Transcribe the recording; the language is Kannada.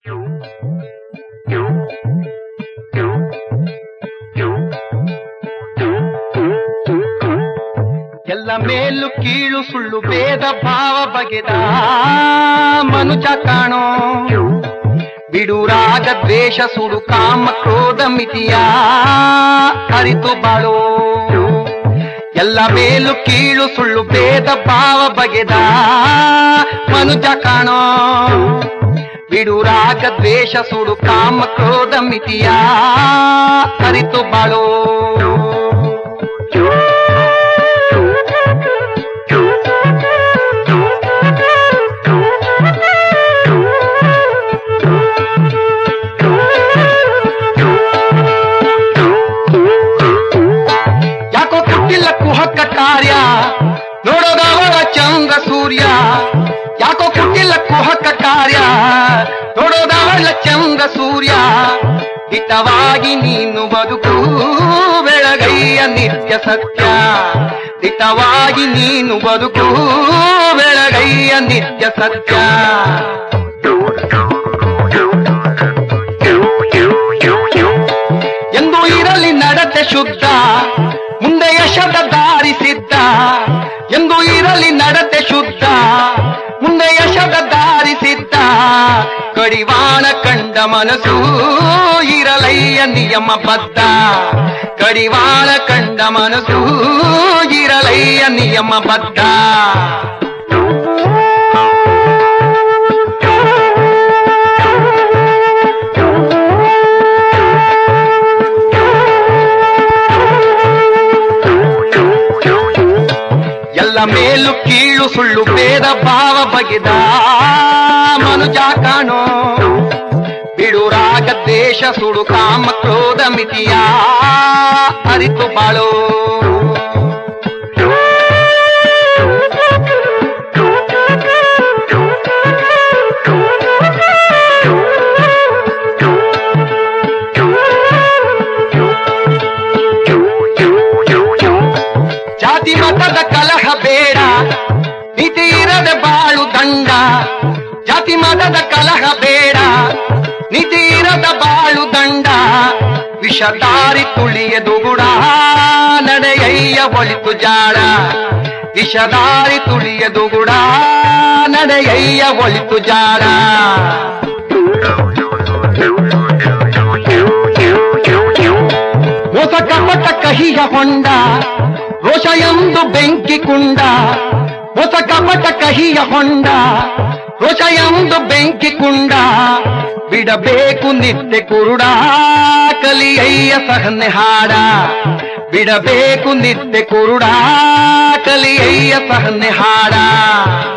ಎಲ್ಲ ಮೇಲು ಕೀಳು ಸುಳ್ಳು ಭೇದ ಭಾವ ಬಗೆದ ಮನುಜ ಕಾಣೋ ಬಿಡು ರಾಗ ದ್ವೇಷ ಸುಡು ಕಾಮ ಕ್ರೋಧ ಮಿತಿಯ ಅರಿತು ಬಾಳೋ ಎಲ್ಲ ಮೇಲು ಕೀಳು ಸುಳ್ಳು ಭೇದ ಭಾವ ಬಗೆದ ಮನುಜ ಕಾಣೋ ಬಿಡು ರಾಗ ದ್ವೇಷ ಸುಡು ಕಾಮ ಕ್ರೋಧ ಮಿತಿಯ ಅರಿತು ಬಾಳೋ ಯಾಕೋ ಕೊಟ್ಟಿಲ್ಲ ಕುಹಕ ಕಾರ್ಯ ನೋಡೋದವಳ ಚಂಗ ಸೂರ್ಯ ಯಾಕೋ ಕೊಟ್ಟಿಲ್ಲ ಕುಹಕ ಕಾರ್ಯ ನೋಡೋದವಳ ಚಂಗ ಸೂರ್ಯ ಹಿತವಾಗಿ ನೀನು ಬದುಕು ಬೆಳಗೈಯ ನಿತ್ಯ ಸತ್ಯ ಹಿತವಾಗಿ ನೀನು ಬದುಕು ಬೆಳಗೈಯ ನಿತ್ಯ ಸತ್ಯ ಎಂದು ಇರಲಿ ನಡತೆ ಶುದ್ಧ ಮುಂದೆ ಯಶದ ದಾರಿ ಸಿದ್ಧ ಎಂದು ಇರಲಿ ನಡತೆ ಶುದ್ಧ ಮುಂದೆ ಯಶದ ದಾರಿ ಸಿದ್ಧ ಕಡಿವಾಣ ಕಂಡ ಮನಸ್ಸು ಇರಲಯ್ಯ ನಿಯಮ ಬದ್ಧ ಕಡಿವಾಣ ಕಂಡ ಮನಸ್ಸು ಇರಲಯ್ಯ ನಿಯಮ ಬದ್ಧ ಎಲ್ಲ ಮೇಲು ಕೀಳು ಸುಳ್ಳು ಭೇದ ಭಾವ ಬಗೆದ ಮನುಜ ಕಾಣೋ ಬಿಡು ರಾಗ ದೇಶ ಸುಡು ಕಾಮ ಕ್ರೋಧ ಮಿತಿಯ ಅರಿತು ಬಾಳೋ ಜಾತಿ ಮತದ ಕಲಹ ಬೇಡ ನೀತಿ ಇರದ ಬಾಳು ದಂಡ ಜಾತಿ ಮತದ ಕಲಹ ಬೇಡ ನೀತಿ ಇರದ ಬಾಳು ದಂಡ ವಿಷದಾರಿ ತುಳಿಯದು ಗುಡ ನಡೆಯಯ್ಯ ಒಳಿತು ಜಾಡ ವಿಷದಾರಿ ತುಳಿಯದು ಗುಡ ನಡೆಯಯ್ಯ ಒಳಿತು ಜಾಡ ಮೋಸ ಕಪಟ ಕಹಿಯ ಹೊಂಡ ರೋಷ ಎಂದು ಬೆಂಕಿ ಕುಂಡ ಮೋಸ ಕಪಟ ಕಹಿಯ ಹೊಂಡ ರೋಷ ಎಂದು ಬೆಂಕಿ ಕುಂಡ ಬಿಡಬೇಕು ನಿತ್ಯ ಕುರುಡ ಕಲಿಯಯ್ಯ ಸಹನೆ ಹಾಡ ಬಿಡಬೇಕು ನಿತ್ಯ ಕುರುಡ ಕಲಿಯಯ್ಯ ಸಹನೆ ಹಾಡ